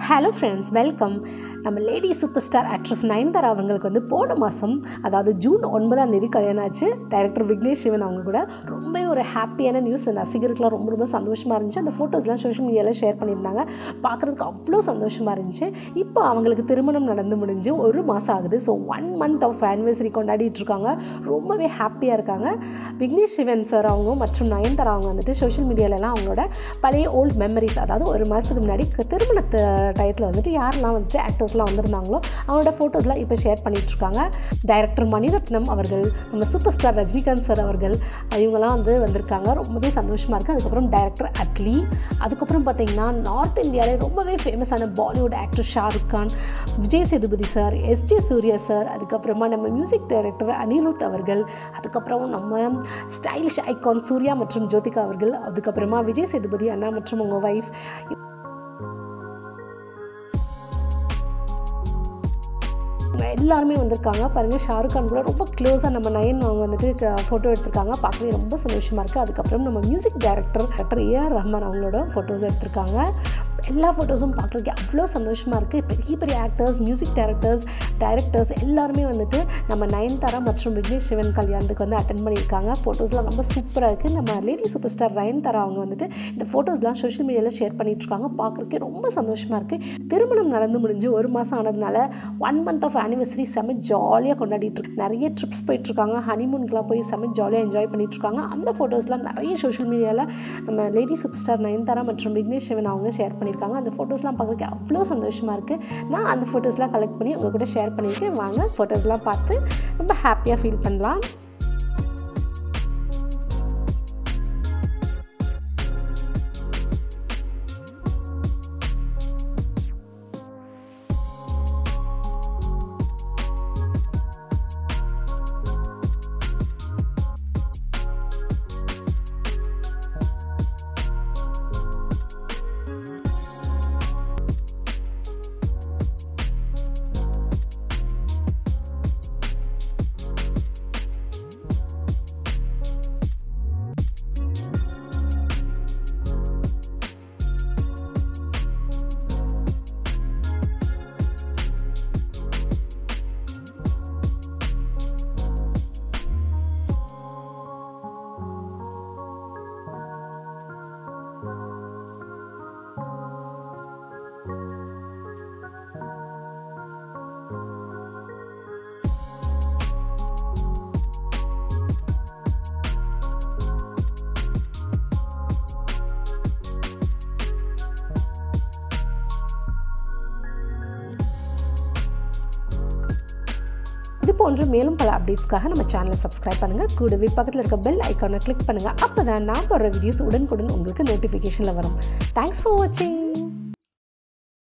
hello friends welcome நம்ம lady super star actress Nayanthara அவங்களுக்கு வந்து போன மாதம் அதாவது ஜூன் ஒன்பதாம் தேதி கல்யாணம் ஆச்சு டைரக்டர் விக்னேஷ் சிவன் அவங்க கூட ரொம்பவே ஒரு ஹாப்பியான நியூஸ் ரசிகருக்குலாம் ரொம்ப ரொம்ப சந்தோஷமாக இருந்துச்சு அந்த ஃபோட்டோஸ்லாம் சோஷியல் மீடியாவில் ஷேர் பண்ணியிருந்தாங்க பார்க்குறதுக்கு அவ்வளோ சந்தோஷமாக இருந்துச்சு இப்போ அவங்களுக்கு திருமணம் நடந்து முடிஞ்சு ஒரு மாதம் ஆகுது so one month of anniversary கொண்டாடிட்டு இருக்காங்க ரொம்பவே ஹாப்பியாக இருக்காங்க விக்னேஷ் சிவன் சார் அவங்க மற்றும் நயன்தாரா அவங்க வந்துட்டு சோஷியல் மீடியாலலாம் அவங்களோட பழைய ஓல்ட் மெமரிஸ் அதாவது ஒரு மாதத்துக்கு முன்னாடி க- திருமண டயத்தில் வந்துட்டு யாரெல்லாம் வந்துட்டு ஆக்டர்ஸ்லாம் வந்திருந்தாங்களோ அவங்களோட ஃபோட்டோஸ்லாம் இப்போ ஷேர் பண்ணிகிட்ருக்காங்க டைரக்டர் மணிரத்னம் அவர்கள் நம்ம சூப்பர் ஸ்டார் ரஜினிகாந்த் சார் அவர்கள் இவங்கெல்லாம் வந்து வந்திருக்காங்க ரொம்பவே சந்தோஷமாக இருக்குது அதுக்கப்புறம் டைரக்டர் அட்லி அதுக்கப்புறம் பார்த்தீங்கன்னா நார்த் இந்தியாவிலே ரொம்பவே ஃபேமஸான Bollywood actor Shahrukh Khan Vijay Sethupathi sir S J Suryah sir அதுக்கப்புறமா நம்ம மியூசிக் டைரக்டர் அனிருத் அவர்கள் அதுக்கப்புறம் நம்ம ஸ்டைலிஷ் ஐகான் சூர்யா மற்றும் ஜோதிகா அவர்கள் அதுக்கப்புறமா விஜய் சேதுபதி அண்ணா மற்றும் அவங்க ஒய்ஃப் இவங்க எல்லாருமே வந்திருக்காங்க பாருங்கள் ஷாருக் கான் கூட ரொம்ப க்ளோஸாக நம்ம நயன் அவங்க வந்துட்டு ஃபோட்டோ எடுத்திருக்காங்க பார்க்கவே ரொம்ப சந்தோஷமாக இருக்குது அதுக்கப்புறம் நம்ம music director doctor A R Rahman அவங்களோட ஃபோட்டோஸ் எடுத்திருக்காங்க எல்லா ஃபோட்டோஸும் பார்க்குறதுக்கு அவ்வளோ சந்தோஷமாக இருக்குது பெரிய பெரிய ஆக்டர்ஸ் மியூசிக் டைரக்டர்ஸ் டைரக்டர்ஸ் எல்லாருமே வந்துட்டு நம்ம நயன்தாரா மற்றும் விக்னேஷ் சிவன் கல்யாணத்துக்கு வந்து அட்டன் பண்ணியிருக்காங்க ஃபோட்டோஸ்லாம் ரொம்ப சூப்பராக இருக்குது நம்ம லேடி சூப்பர் ஸ்டார் நயன்தாரா அவங்க வந்துட்டு இந்த ஃபோட்டோஸ்லாம் சோஷியல் மீடியாவில் ஷேர் பண்ணிகிட்ருக்காங்க பார்க்குறதுக்கே ரொம்ப சந்தோஷமாக இருக்குது திருமணம் நடந்து முடிஞ்சு ஒரு மாதம் ஆனதுனால ஒன் மந்த் ஆஃப் ஆனிவர்சரி செம்ம ஜாலியாக கொண்டாடிட்டு இருக்கு நிறைய ட்ரிப்ஸ் போயிட்டுருக்காங்க ஹனிமூனுக்குலாம் போய் செம்ம ஜாலியாக என்ஜாய் பண்ணிட்டு இருக்காங்க அந்த ஃபோட்டோஸ்லாம் நிறைய சோஷியல் மீடியாவில் நம்ம லேடி சூப்பர் ஸ்டார் நயன்தாரா மற்றும் விக்னேஷ் சிவன் அவங்க ஷேர் பண்ணியிருக்காங்க அந்த ஃபோட்டோஸ்லாம் பார்க்குறதுக்கு அவ்வளோ சந்தோஷமாக இருக்குது நான் அந்த ஃபோட்டோஸ்லாம் கலெக்ட் பண்ணி உங்கள் கூட ஷேர் பண்ணியிருக்கேன் வாங்க ஃபோட்டோஸ்லாம் பார்த்து ரொம்ப ஹாப்பியாக ஃபீல் பண்ணலாம் இது போன்ற மேலும் பல அப்டேட்ஸ்க்காக நம்ம சேனலை சப்ஸ்கிரைப் பண்ணுங்கள் கூடவே பக்கத்தில் இருக்க பெல் ஐக்கானை கிளிக் பண்ணுங்கள் அப்போ தான் நான் போடுற வீடியோஸ் உடனுக்குடன் உங்களுக்கு நோட்டிஃபிகேஷனில் வரும் தேங்க்ஸ் ஃபார் வாட்சிங்